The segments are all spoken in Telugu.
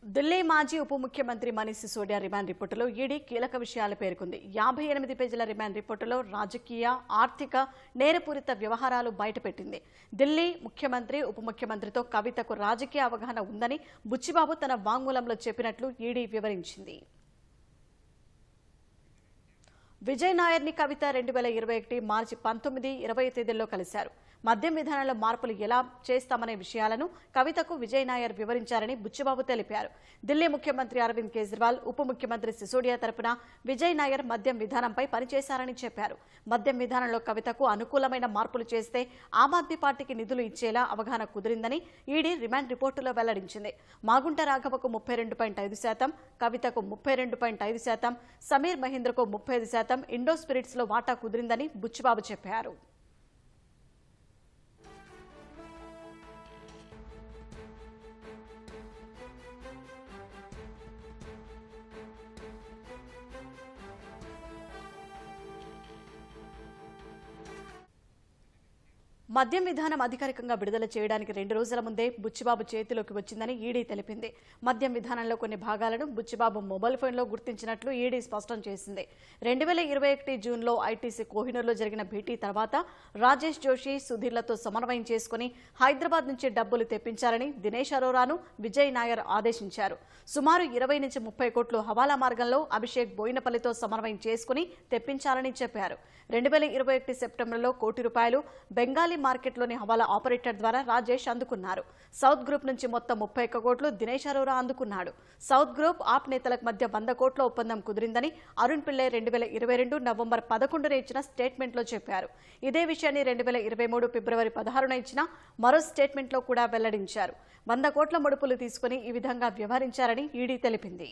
ఢిల్లీ మాజీ ఉప ముఖ్యమంత్రి మనీష్ సిసోడియా రిమాండ్ రిపోర్టులో ఈడీ కీలక విషయాలు పేర్కొంది యాభై ఎనిమిది పేజీల రిమాండ్ రిపోర్టులో రాజకీయ ఆర్థిక నేరపూరిత వ్యవహారాలు బయటపెట్టింది ఢిల్లీ ముఖ్యమంత్రి ఉప ముఖ్యమంత్రితో కవితకు రాజకీయ అవగాహన ఉందని బుచ్చిబాబు తన వాంగ్మూలంలో చెప్పినట్లు ఈడీ వివరించింది విజయ్ నాయర్ని కవిత రెండు వేల ఇరవై ఒకటి మార్చి పంతొమ్మిది ఇరవై తేదీల్లో కలిశారు మద్యం విధానంలో మార్పులు ఎలా చేస్తామనే విషయాలను కవితకు విజయ్ నాయర్ వివరించారని బుచ్చిబాబు తెలిపారు ఢిల్లీ ముఖ్యమంత్రి అరవింద్ కేజ్రీవాల్ ఉప ముఖ్యమంత్రి సిసోడియా తరపున విజయ్ నాయర్ మద్యం విధానంపై పనిచేశారని చెప్పారు మద్యం విధానంలో కవితకు అనుకూలమైన మార్పులు చేస్తే ఆమ్ ఆద్మీ పార్టీకి నిధులు ఇచ్చేలా అవగాహన కుదిరిందని ఈడీ రిమాండ్ రిపోర్టులో వెల్లడించింది మాగుంట రాఘవకు ముప్పై రెండు పాయింట్ ఐదు శాతం కవితకు ముప్పై రెండు పాయింట్ ఐదు శాతం సమీర్ మహేంద్రకు ముప్పై ఐదు శాతం ఇండో స్పిరిట్స్ లో వాటా కుదిరిందని బుచ్చిబాబు చెప్పారు మద్యం విధానం అధికారికంగా విడుదల చేయడానికి రెండు రోజుల ముందే బుచ్చిబాబు చేతిలోకి వచ్చిందని ఈడీ తెలిపింది మద్యం విధానంలో కొన్ని భాగాలను బుచ్చిబాబు మొబైల్ ఫోన్లో గుర్తించినట్లు ఈడీ స్పష్టం చేసింది రెండు వేల ఇరవై ఒకటి జూన్లో ఐటీసీ కోహినూర్లో జరిగిన భేటీ తర్వాత రాజేష్ జోషి సుధీర్లతో సమన్వయం చేసుకుని హైదరాబాద్ నుంచి డబ్బులు తెప్పించాలని దినేష్ అరోరాను విజయ్ నాయర్ ఆదేశించారు సుమారు ఇరవై నుంచి ముప్పై కోట్లు హవాలా మార్గంలో అభిషేక్ బోయినపల్లితో సమన్వయం చేసుకుని తెప్పించాలని చెప్పారు రెండు వేల ఇరవై ఒకటి సెప్టెంబర్లో కోటి రూపాయలు బెంగాలీ మార్కెట్లోని హవాలా ఆపరేటర్ ద్వారా రాజేష్ అందుకున్నారు సౌత్ గ్రూప్ నుంచి మొత్తం ముప్పై ఒక్క కోట్లు దినేష్ అరోరా అందుకున్నాడు సౌత్ గ్రూప్ ఆప్ నేతలకు మధ్య వంద కోట్ల ఒప్పందం కుదిరిందని అరుణ్ పిల్లై రెండు వేల ఇరవై రెండు నవంబర్ పదకొండున ఇచ్చిన స్టేట్మెంట్లో చెప్పారు ఇదే విషయాన్ని రెండు వేల ఇరవై మూడు ఫిబ్రవరి పదహారున ఇచ్చిన మరో స్టేట్మెంట్లో కూడా వెల్లడించారు వంద కోట్ల ముడుపులు తీసుకుని ఈ విధంగా వ్యవహరించారని ఈడీ తెలిపింది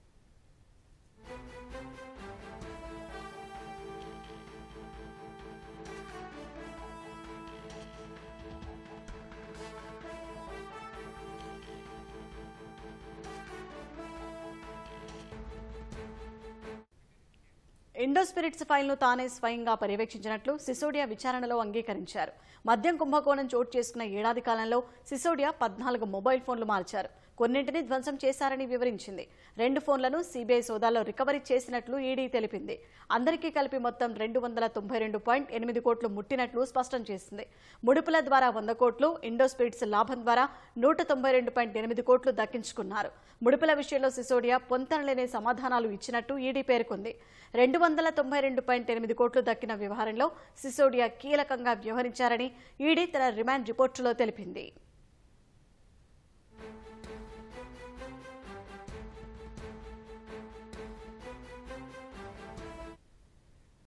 ఇండో స్పిరిట్స్ ఫైల్ను తానే స్వయంగా పర్యవేక్షించినట్లు సిసోడియా విచారణలో అంగీకరించారు మద్యం కుంభకోణం చోటు చేసుకున్న ఏడాది కాలంలో సిసోడియా పద్నాలుగు మొబైల్ ఫోన్లు మార్చారు కొన్నింటిని ధ్వంసం చేశారని వివరించింది రెండు ఫోన్లను సీబీఐ సోదాలో రికవరీ చేసినట్లు ఈడీ తెలిపింది అందరికీ కలిపి మొత్తం రెండు వందల తొంభై రెండు పాయింట్ ఎనిమిది కోట్లు ముట్టినట్లు స్పష్టం చేసింది ముడుపుల ద్వారా వంద కోట్లు ఇండో స్పిరిట్స్ లాభం ద్వారా నూట తొంభై రెండు పాయింట్ ఎనిమిది కోట్లు దక్కించుకున్నారు ముడుపుల విషయంలో సిసోడియా పొంతనలేని సమాధానాలు ఇచ్చినట్టు ఈడీ పేర్కొంది రెండు వందల తొంభై రెండు పాయింట్ ఎనిమిది కోట్లు దక్కిన వ్యవహారంలో సిసోడియా కీలకంగా వ్యవహరించారని ఈడీ తన రిమాండ్ రిపోర్టులో తెలిపింది